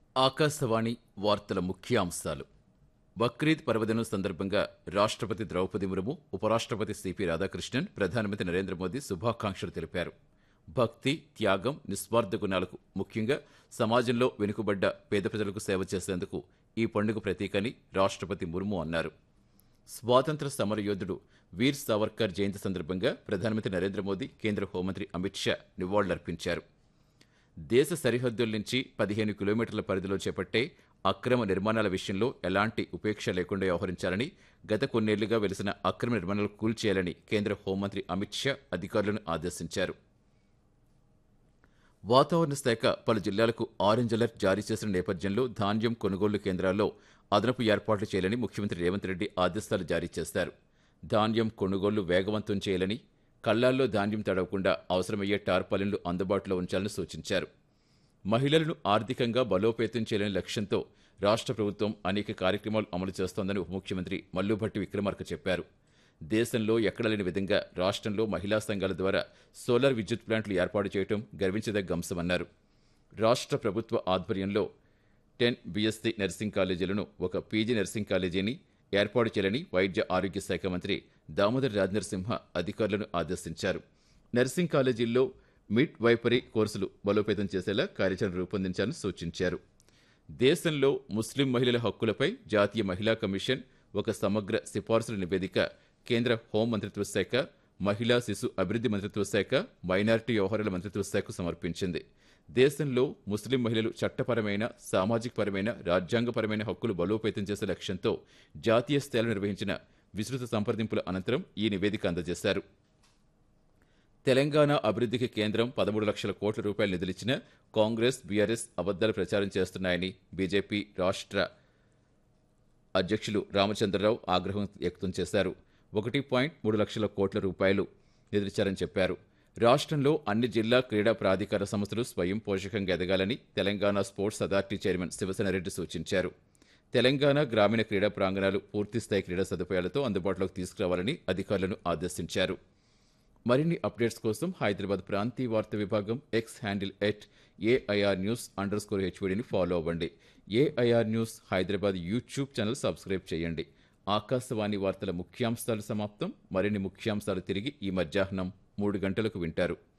ఆకాశవాణి వార్తల ముఖ్యాంశాలు బక్రీద్ పర్వదినం సందర్భంగా రాష్ట్రపతి ద్రౌపది ముర్ము ఉపరాష్ట్రపతి సిపి రాధాకృష్ణన్ ప్రధానమంత్రి నరేంద్ర మోదీ శుభాకాంక్షలు తెలిపారు భక్తి త్యాగం నిస్వార్థ గుణాలకు ముఖ్యంగా సమాజంలో వెనుకబడ్డ పేద ప్రజలకు సేవ చేసేందుకు ఈ పండుగ ప్రతీకని రాష్ట్రపతి ముర్ము అన్నారు స్వాతంత్ర సమరయోధుడు వీర్ సావర్కర్ జయంతి సందర్భంగా ప్రధానమంత్రి నరేంద్ర మోదీ కేంద్ర హోంమంత్రి అమిత్ షా నివాళులర్పించారు దేశ సరిహద్దుల నుంచి పదిహేను కిలోమీటర్ల పరిధిలో చేపట్టే అక్రమ నిర్మాణాల విషయంలో ఎలాంటి ఉపేక్ష లేకుండా వ్యవహరించాలని గత కొన్నేళ్లుగా వెలిసిన అక్రమ నిర్మాణాలు కూల్చేయాలని కేంద్ర హోంమంత్రి అమిత్ షా అధికారులను ఆదేశించారు వాతావరణ శాఖ పలు జిల్లాలకు ఆరెంజ్ అలర్ట్ జారీ చేసిన నేపథ్యంలో ధాన్యం కొనుగోలు కేంద్రాల్లో అదనపు ఏర్పాట్లు చేయాలని ముఖ్యమంత్రి రేవంత్ రెడ్డి ఆదేశాలు జారీ చేశారు ధాన్యం కొనుగోళ్లు వేగవంతం చేయాలని కళ్లాల్లో ధాన్యం తడవకుండా అవసరమయ్యే టార్పాలిన్లు అందుబాటులో ఉంచాలని సూచించారు మహిళలను ఆర్థికంగా బలోపేతం చేయాలనే లక్ష్యంతో రాష్ట్ర ప్రభుత్వం అనేక కార్యక్రమాలు అమలు చేస్తోందని ఉప ముఖ్యమంత్రి మల్లుభట్టి విక్రమార్క చెప్పారు దేశంలో ఎక్కడ లేని విధంగా రాష్ట్రంలో మహిళా సంఘాల ద్వారా సోలార్ విద్యుత్ ప్లాంట్లు ఏర్పాటు చేయడం గర్వించదగ్గ అంశమన్నారు రాష్ట్ర ప్రభుత్వ ఆధ్వర్యంలో టెన్ బీఎస్సీ నర్సింగ్ కాలేజీలను ఒక పీజీ నర్సింగ్ కాలేజీని ఏర్పాటు చేయాలని వైద్య ఆరోగ్య శాఖ మంత్రి దామోదర్ రాజనరసింహ అధికారులను ఆదేశించారు నర్సింగ్ కాలేజీల్లో మిడ్ వైపరీ కోర్సులు బలోపేతం చేసేలా కార్యాచరణ రూపొందించాలని సూచించారు దేశంలో ముస్లిం మహిళల హక్కులపై జాతీయ మహిళా కమిషన్ ఒక సమగ్ర సిఫార్సుల నివేదిక కేంద్ర హోం మంత్రిత్వ శాఖ మహిళా శిశు అభివృద్ధి మంత్రిత్వ శాఖ మైనారిటీ వ్యవహారాల మంత్రిత్వ శాఖకు సమర్పించింది దేశంలో ముస్లిం మహిళలు చట్టపరమైన సామాజికపరమైన రాజ్యాంగపరమైన హక్కులు బలోపేతం చేసే లక్ష్యంతో జాతీయ స్థాయిలో నిర్వహించిన విస్తృత సంప్రదింపుల అనంతరం ఈ నివేదిక అందజేశారు తెలంగాణ అభివృద్ధికి కేంద్రం పదమూడు లక్షల కోట్ల రూపాయలు నిధులిచ్చిన కాంగ్రెస్ బీఆర్ఎస్ అబద్దాలు ప్రచారం చేస్తున్నాయని బీజేపీ రాష్ట్ర అధ్యక్షులు రామచంద్రరావు ఆగ్రహం వ్యక్తం చేశారు ఒకటి పాయింట్ మూడు లక్షల కోట్ల రూపాయలు నిధులిచ్చారని చెప్పారు రాష్ట్రంలో అన్ని జిల్లా క్రీడా ప్రాధికార సంస్థలు స్వయం పోషకంగా ఎదగాలని Telangana sports authority chairman Shiva Sena Reddy సూచించారు తెలంగాణ గ్రామీణ క్రీడా ప్రాంగణాలు పూర్తిస్థాయి క్రీడా సదుపాయాలతో అందుబాటులోకి తీసుకురావాలని అధికారులను ఆదేశించారు మరిన్ని అప్డేట్స్ కోసం హైదరాబాద్ ప్రాంతీయ వార్తా విభాగం X handle at AIR news underscore స్కోర్ హెచ్వీడీని ఫాలో అవ్వండి AIR news Hyderabad YouTube channel subscribe చేయండి ఆకాశవాణి వార్తల ముఖ్యాంశాలు సమాప్తం మరిన్ని ముఖ్యాంశాలు తిరిగి ఈ మధ్యాహ్నం మూడు గంటలకు వింటారు